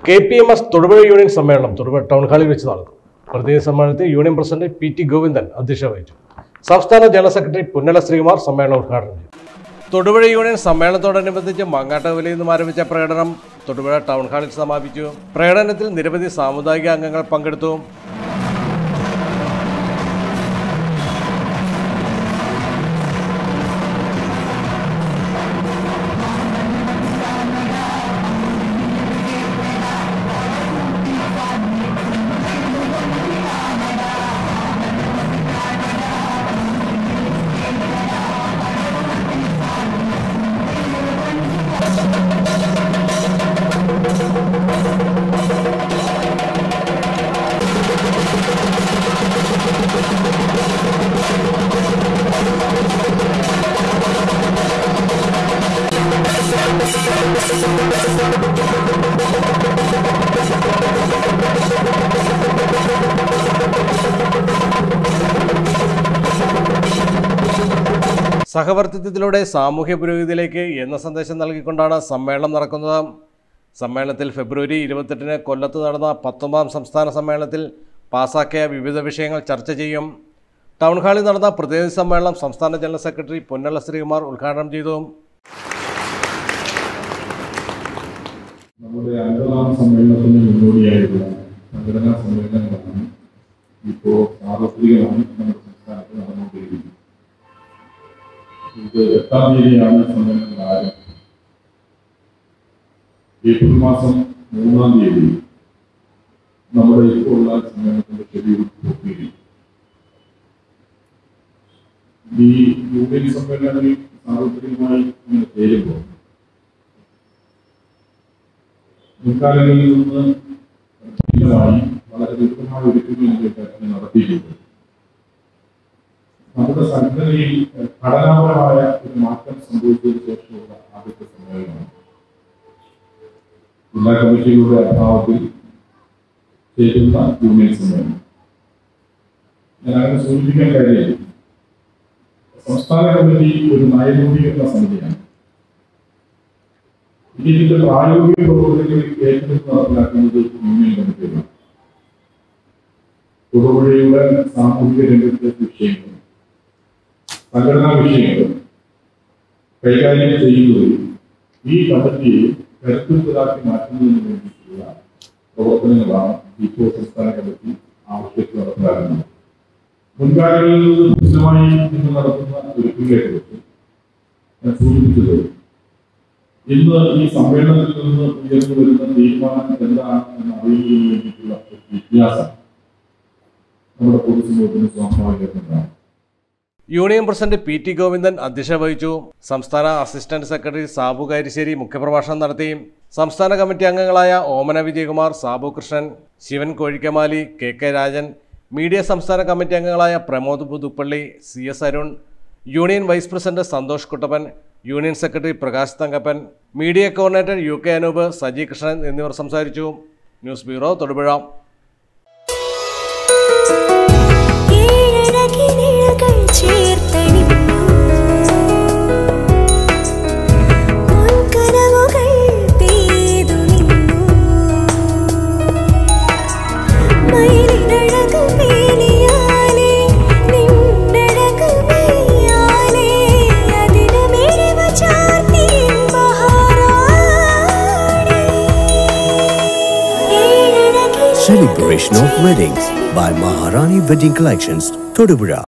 K P M S Thodupuzha union സമ്മേളനം Thodupuzha town ഹാളിൽ വെച്ച് നടക്കും പ്രതിനിധി സമ്മേളനത്തിൽ union president P T Govindan അധ്യക്ഷത വഹിച്ചു സംസ്ഥാന ജനറൽ സെക്രട്ടറി പുന്നല ശ്രീകുമാർ സമ്മേളനം ഉദ്ഘാടനം ചെയ്തു തൊടുപുഴ യൂണിയൻ സമ്മേളനത്തോടനുബന്ധിച്ച് മങ്ങാട്ടുകവലിയിൽ നിന്നും ആരംഭിച്ച പ്രകടനം തൊടുപുഴ ടൗൺ ഹാളിൽ സമാപിച്ചു പ്രകടനത്തിൽ നിരവധി സാമുദായിക അംഗങ്ങൾ പങ്കെടുത്തു സഹവർത്തിത്വത്തിലൂടെ സാമൂഹ്യ പുരോഗതിയിലേക്ക് എന്ന സന്ദേശം നൽകിക്കൊണ്ടാണ് സമ്മേളനം നടക്കുന്നത് സമ്മേളനത്തിൽ ഫെബ്രുവരി ഇരുപത്തെട്ടിന് കൊല്ലത്ത് നടന്ന പത്തൊമ്പതാം സംസ്ഥാന സമ്മേളനത്തിൽ പാസാക്കിയ വിവിധ വിഷയങ്ങൾ ചർച്ച ചെയ്യും ടൗൺ ഹാളിൽ നടന്ന പ്രതിനിധി സമ്മേളനം സംസ്ഥാന ജനറൽ സെക്രട്ടറി പൊന്നല ശ്രീകുമാർ ഉദ്ഘാടനം ചെയ്തു നമ്മുടെ അൻപതാം സമ്മേളനത്തിന് മുന്നോടിയായിട്ടുള്ള സംഘടനാ സമ്മേളനങ്ങളാണ് ഇപ്പോൾ സാർവത്രികമായി നമ്മുടെ സംസ്ഥാനത്ത് നടന്നുകൊണ്ടിരിക്കുന്നത് ഇത് എട്ടാം തീയതിയാണ് സമ്മേളനങ്ങൾ ആരംഭം ഏപ്രിൽ മാസം മൂന്നാം തീയതി നമ്മുടെ ഇപ്പോൾ ഉള്ള സമ്മേളനത്തിന്റെ ഷെഡ്യൂൾ പൂർത്തീകരിക്കും ഈ യൂണിയൻ സമ്മേളനങ്ങളിൽ സാർവത്രികമായി ഇങ്ങനെ ചേരുമ്പോൾ മുൻകാലങ്ങളിൽ നിന്ന് ഭിന്നമായി വളരെ വ്യക്തമായ ഒരുക്കങ്ങൾ ഇതിലേക്ക് നടത്തിയിട്ടുണ്ട് നമ്മുടെ സംഘടനയിൽ ഘടനാപരമായ ഒരു മാറ്റം സംഭവിച്ചതിന് ശേഷമുള്ള ആദ്യത്തെ സമ്മേളനമാണ് ജില്ലാ കമ്മിറ്റികളുടെ അഭാവത്തിൽ ചേരുന്ന യൂണിയൻ സമ്മേളനം ഞാൻ അങ്ങനെ സൂചിപ്പിക്കാൻ കാര്യം സംസ്ഥാന കമ്മിറ്റി ഒരു നയരൂപീകരണ സമിതിയാണ് ഇതിന്റെ പ്രായോഗിക പ്രവർത്തനങ്ങളിൽ ഏറ്റെടുത്ത് നടപ്പിലാക്കുന്നത് യൂണിയൻ കമ്മിറ്റികളാണ് തൊടുപുഴയുടെ സാമൂഹിക രംഗത്തെ വിഷയങ്ങൾ സംഘടനാ വിഷയങ്ങൾ കൈകാര്യം ചെയ്യുന്നത് ഈ കമ്മിറ്റിയെ കരുത്തുറ്റതാക്കി മാറ്റുന്നതിന് വേണ്ടിയിട്ടുള്ള പ്രവർത്തനങ്ങളാണ് ഇപ്പോൾ സംസ്ഥാന കമ്മിറ്റി ആവശ്യത്തിൽ നടപ്പിലാക്കുന്നത് മുൻകാലങ്ങളിൽ നിന്ന് ഭിന്നമായി ഇന്ന് നടത്തുന്ന ഒരുക്കങ്ങളെ കുറിച്ച് ഞാൻ സൂചിപ്പിച്ചത് ഇന്ന് ഈ സമ്മേളനത്തിൽ നിന്ന് ഉയർന്നു വരുന്ന തീരുമാനം എന്താണ് എന്ന് അറിയുന്നതിന് വേണ്ടിയിട്ടുള്ള ഒരു വ്യത്യാസം നമ്മുടെ പൊതുസമൂഹത്തിന് സ്വാഭാവികമാണ് union president P T Govindan അധ്യക്ഷത വഹിച്ചു സംസ്ഥാന അസിസ്റ്റന്റ് സെക്രട്ടറി സാബു കാരിശ്ശേരി മുഖ്യപ്രഭാഷണം നടത്തി സംസ്ഥാന കമ്മിറ്റി അംഗങ്ങളായ Omana Vijayakumar Sabu Krishnan Shivan Kozhikkamali K K Rajan media സംസ്ഥാന കമ്മിറ്റി അംഗങ്ങളായ Pramod Puthuppally C S Arun union vice president Santhosh Kuttappan union secretary Prakash Thankappan media coordinator U K Anoop Saji Krishnan എന്നിവർ സംസാരിച്ചു ന്യൂസ് ബ്യൂറോ തൊടുപുഴ ഏഴകിനിഴകൾ ചേർത്തണിഞ്ഞു പൊൻകനവുകൾ പെയ്തു നിന്നു മയിലിനഴകു മേനിയാലേ നിന്നഴകു മെയ്യാലേ അതിനു മിഴിവ ചാർത്തി മഹാറാണി ഏഴഴകിനിഴകൾ Celebration of Weddings by Maharani Wedding Collections, Todupuzha.